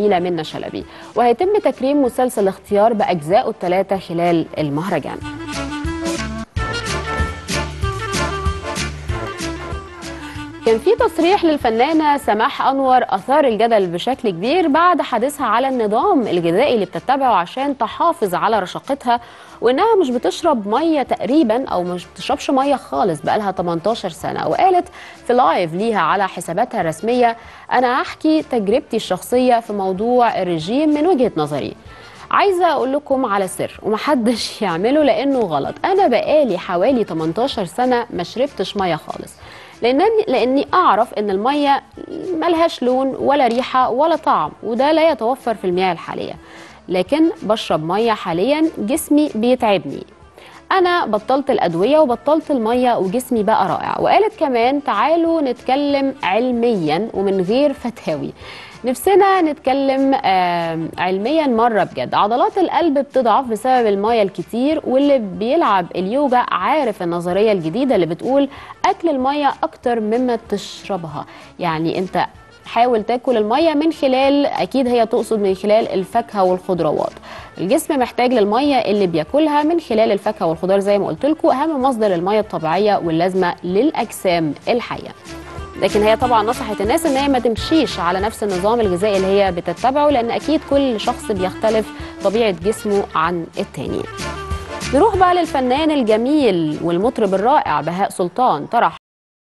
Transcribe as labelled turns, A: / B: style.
A: الجميله منى شلبي وهيتم تكريم مسلسل اختيار باجزائه الثلاثه خلال المهرجان كان في تصريح للفنانه سماح انور اثار الجدل بشكل كبير بعد حديثها على النظام الغذائي اللي بتتبعه عشان تحافظ على رشاقتها وانها مش بتشرب ميه تقريبا او مش بتشربش ميه خالص بقالها 18 سنه وقالت في لايف ليها على حساباتها الرسميه انا هحكي تجربتي الشخصيه في موضوع الرجيم من وجهه نظري عايزه اقول لكم على سر ومحدش يعمله لانه غلط انا بقالي حوالي 18 سنه ما شربتش ميه خالص لانني لاني اعرف ان الميه ملهاش لون ولا ريحه ولا طعم وده لا يتوفر في المياه الحاليه لكن بشرب ميه حاليا جسمي بيتعبني انا بطلت الادويه وبطلت الميه وجسمي بقى رائع وقالت كمان تعالوا نتكلم علميا ومن غير فتاوي نفسنا نتكلم آه علميا مره بجد عضلات القلب بتضعف بسبب الميه الكتير واللي بيلعب اليوجا عارف النظريه الجديده اللي بتقول اكل الميه اكتر مما تشربها يعني انت حاول تاكل الميه من خلال اكيد هي تقصد من خلال الفاكهه والخضروات الجسم محتاج للميه اللي بياكلها من خلال الفاكهه والخضار زي ما قلت لكم اهم مصدر الميه الطبيعيه واللازمه للاجسام الحيه لكن هي طبعا نصحت الناس ان هي ما تمشيش على نفس النظام الغذائي اللي هي بتتبعه لان اكيد كل شخص بيختلف طبيعه جسمه عن التاني نروح بقى للفنان الجميل والمطرب الرائع بهاء سلطان طرح